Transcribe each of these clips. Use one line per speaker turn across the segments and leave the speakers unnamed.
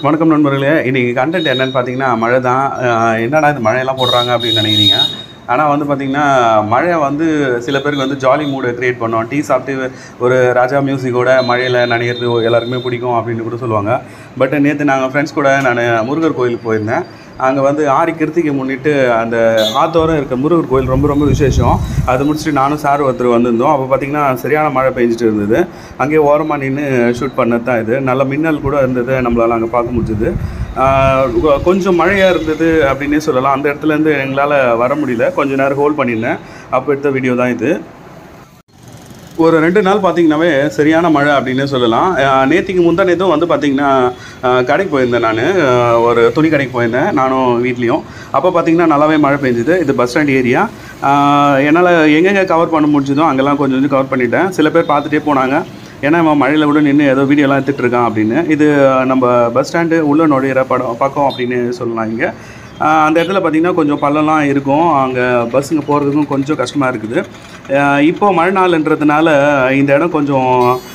வணக்கம் நண்பர்களே இன்றைக்கி கண்டென்ட் என்னன்னு பார்த்தீங்கன்னா மழை தான் அஹ் என்னடா இது மழையெல்லாம் போடுறாங்க அப்படின்னு நினைக்கிறீங்க ஆனால் வந்து பார்த்தீங்கன்னா மழை வந்து சில பேருக்கு வந்து ஜாலி மூடு க்ரியேட் பண்ணும் டீ சாப்பிட்டு ஒரு ராஜா மியூசிக்கோட மழையில் நனையிறது எல்லாருக்குமே பிடிக்கும் அப்படின்னு கூட சொல்லுவாங்க பட் நேற்று நாங்கள் ஃப்ரெண்ட்ஸ் கூட நான் முருகர் கோயிலுக்கு போயிருந்தேன் அங்கே வந்து ஆரி கிருத்திகை முன்னிட்டு அந்த ஆத்தோரம் இருக்க முருகர் கோயில் ரொம்ப ரொம்ப விசேஷம் அது முடிச்சுட்டு நானும் சார் ஒருத்தர் வந்திருந்தோம் அப்போ பார்த்தீங்கன்னா சரியான மழை பெஞ்சிட்டு இருந்தது அங்கேயே ஓரமாக நின்று ஷூட் பண்ணது தான் இது நல்ல மின்னல் கூட இருந்தது நம்மளால் அங்கே பார்க்க முடிஞ்சுது ஆஹ் கொ- கொஞ்சம் மழையாக இருந்தது அப்படின்னே சொல்லலாம் அந்த இடத்துலேருந்து எங்களால் வர முடியல கொஞ்ச நேரம் ஹோல்ட் பண்ணியிருந்தேன் அப்போ எடுத்த வீடியோ தான் இது ஒரு ரெண்டு நாள் பார்த்தீங்கன்னாவே சரியான மழை அப்படின்னே சொல்லலாம் அஹ் நேத்திக்கு முந்தா நேத்தும் வந்து பார்த்தீங்கன்னா அஹ் கடைக்கு போயிருந்தேன் நான் ஒரு துணி கடைக்கு போயிருந்தேன் நானும் வீட்லேயும் அப்போ பார்த்தீங்கன்னா நல்லாவே மழை பெஞ்சுது இது பஸ் ஸ்டாண்ட் ஏரியா என்னால் எங்கெங்கே கவர் பண்ண முடிஞ்சதோ அங்கெல்லாம் கொஞ்சம் கொஞ்சம் கவர் பண்ணிட்டேன் சில பேர் பார்த்துட்டே போனாங்க ஏன்னா இவன் மழையில் கூட நின்று ஏதோ வீடியோலாம் எடுத்துகிட்டு இருக்கான் அப்படின்னு இது நம்ம பஸ் ஸ்டாண்டு உள்ள நுழையிற படம் பக்கம் அப்படின்னு சொல்லலாம் இங்கே ஆஹ் அந்த இடத்துல பார்த்திங்கன்னா கொஞ்சம் பள்ளம்லாம் இருக்கும் அங்கே பஸ்ஸுங்க போகிறதுக்கும் கொஞ்சம் கஷ்டமாக இருக்குது ஆஹ் இப்போ மழை நாள்ன்றதுனால இந்த இடம் கொஞ்சம்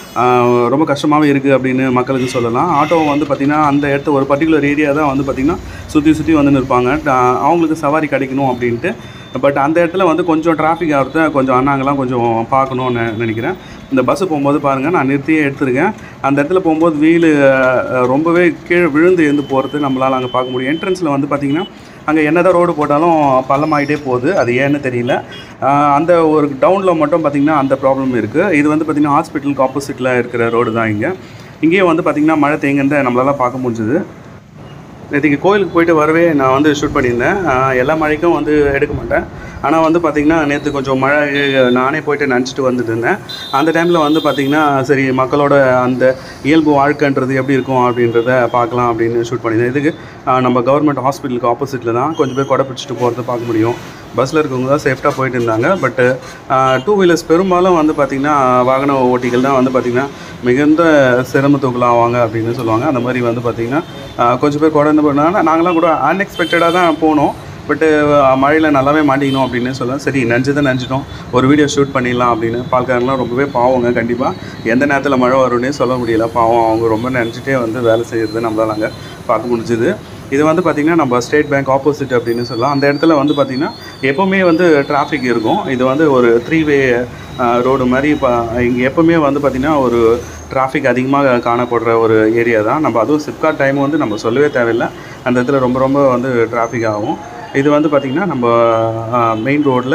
ஆஹ் ரொம்ப கஷ்டமாகவே இருக்குது அப்படின்னு மக்களுக்கு சொல்லலாம் ஆட்டோ வந்து பார்த்திங்கன்னா அந்த இடத்த ஒரு பர்டிகுலர் ஏரியா தான் வந்து பார்த்திங்கன்னா சுற்றி சுற்றி வந்து நிற்பாங்க ஆஹ் அவங்களுக்கு சவாரி கிடைக்கணும் அப்படின்ட்டு பட் அந்த இடத்துல வந்து கொஞ்சம் டிராஃபிக் ஆகிறத கொஞ்சம் அண்ணாங்கெல்லாம் கொஞ்சம் பார்க்கணும்னு நினைக்கிறேன் இந்த பஸ்ஸு போகும்போது பாருங்கள் நான் நிறுத்தியே எடுத்திருக்கேன் அந்த இடத்துல போகும்போது வீல் ரொம்பவே கீழே விழுந்து எழுந்து போகிறது நம்மளால் அங்கே பார்க்க முடியும் என்ட்ரன்ஸில் வந்து பார்த்திங்கன்னா அங்கே என்னதான் ரோடு போட்டாலும் பள்ளமாயிட்டே போகுது அது ஏன்னு தெரியல ஆஹ் அந்த ஒரு டவுனில் மட்டும் பார்த்திங்கன்னா அந்த ப்ராப்ளம் இருக்குது இது வந்து பார்த்திங்கன்னா ஹாஸ்பிட்டலுக்கு ஆப்போசிட்டில் இருக்கிற ரோடு தான் இங்கே இங்கேயும் வந்து பார்த்திங்கன்னா மழை தேங்குறத நம்மளால பார்க்க முடிஞ்சுது நேற்றுக்கு கோயிலுக்கு போயிட்டு வரவே நான் வந்து ஷூட் பண்ணியிருந்தேன் ஆஹ் எல்லா மழைக்கும் வந்து எடுக்க மாட்டேன் ஆனால் வந்து பார்த்திங்கன்னா நேற்று கொஞ்சம் மழை நானே போயிட்டு நினச்சிட்டு வந்துட்டு இருந்தேன் அந்த டைமில் வந்து பார்த்திங்கன்னா சரி மக்களோட அந்த இயல்பு வாழ்க்கைன்றது எப்படி இருக்கும் அப்படின்றத பார்க்கலாம் அப்படின்னு ஷூட் பண்ணியிருந்தேன் இதுக்கு ஆஹ் நம்ம கவர்மெண்ட் ஹாஸ்பிட்டலுக்கு ஆப்போசிட்டில் தான் கொஞ்சம் பேர் கொடை பிடிச்சிட்டு போகிறத பார்க்க முடியும் பஸ்ஸில் இருக்கவங்க தான் சேஃப்டாக போயிட்டு இருந்தாங்க பட்டு டூ வீலர்ஸ் பெரும்பாலும் வந்து பார்த்திங்கன்னா வாகன ஓட்டிகள் தான் வந்து பார்த்திங்கன்னா மிகுந்த சிரமத்துக்குள்ளாவாங்க அப்படின்னு சொல்லுவாங்க அந்த மாதிரி வந்து பார்த்திங்கன்னா ஆஹ் கொஞ்சம் பேர் குறைந்து போனாங்க நாங்களாம் கூட அன்எக்ஸ்பெக்டடாக தான் போனோம் பட்டு மழையில் நல்லாவே மாட்டிக்கணும் அப்படின்னு சொல்லலாம் சரி நஞ்சதை நஞ்சிட்டோம் ஒரு வீடியோ ஷூட் பண்ணிடலாம் அப்படின்னு பால்காரங்களாம் ரொம்பவே பாவங்க கண்டிப்பாக எந்த நேரத்தில் மழை வரும்னே சொல்ல முடியல பாவம் அவங்க ரொம்ப நினச்சிட்டே வந்து வேலை செய்கிறது நம்மளால் அங்கே பார்க்க முடிஞ்சுது இது வந்து பார்த்திங்கன்னா நம்ம ஸ்டேட் பேங்க் ஆப்போசிட் அப்படின்னு சொல்லலாம் அந்த இடத்துல வந்து பார்த்திங்கன்னா எப்போவுமே வந்து டிராஃபிக் இருக்கும் இது வந்து ஒரு த்ரீ வே ரோடு மாதிரி இப்போ இங்கே எப்போவுமே வந்து பார்த்திங்கன்னா ஒரு டிராஃபிக் அதிகமாக காணப்படுற ஒரு ஏரியா தான் நம்ம அதுவும் சிப்காட் டைம் வந்து நம்ம சொல்லவே தேவையில்லை அந்த இடத்துல ரொம்ப ரொம்ப வந்து டிராஃபிக் ஆகும் இது வந்து பார்த்திங்கன்னா நம்ம மெயின் ரோட்டில்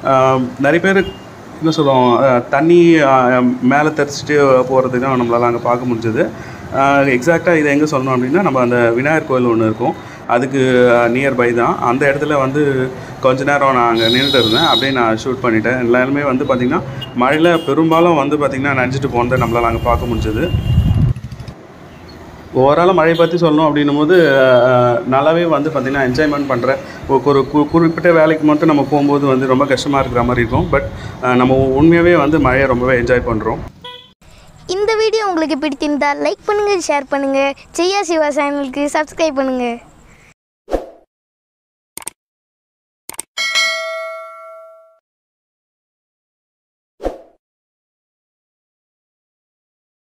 நிறைய பேர் என்ன சொல்லுவோம் அஹ், தண்ணி அஹ், மேலே தெரிச்சிட்டு போகிறதுக்கு தான் நம்மளால் அங்கே பார்க்க முடிஞ்சது எக்ஸாக்டாக இதை எங்கே சொல்லணும் அப்படின்னா நம்ம அந்த விநாயகர் கோயில் ஒன்று இருக்கும் அதுக்கு நியர்பை தான் அந்த இடத்துல வந்து கொஞ்ச நேரம் நான் அங்கே நின்றுட்டு இருந்தேன் அப்படியே நான் ஷூட் பண்ணிட்டேன் எல்லாருமே வந்து பார்த்திங்கன்னா மழையில் பெரும்பாலும் வந்து பார்த்திங்கன்னா நனைஞ்சிட்டு போனதை நம்மளால் அங்கே பார்க்க முடிஞ்சது ஓவராலாக மழையை பற்றி சொல்லணும் அப்படின்னும் போது அஹ், நல்லாவே வந்து பார்த்திங்கன்னா என்ஜாய்மெண்ட் பண்ணுறேன் ஒரு கு- குறிப்பிட்ட வேலைக்கு மட்டும் நம்ம போகும்போது வந்து ரொம்ப கஷ்டமாக இருக்கிற மாதிரி இருக்கும் பட் நம்ம உண்மையாகவே வந்து மழையை ரொம்பவே என்ஜாய் பண்ணுறோம்
இந்த வீடியோ உங்களுக்கு பிடித்திருந்தால் லைக் பண்ணுங்கள் ஷேர் பண்ணுங்கள் செய்யா சிவா சேனலுக்கு சப்ஸ்கிரைப் பண்ணுங்கள்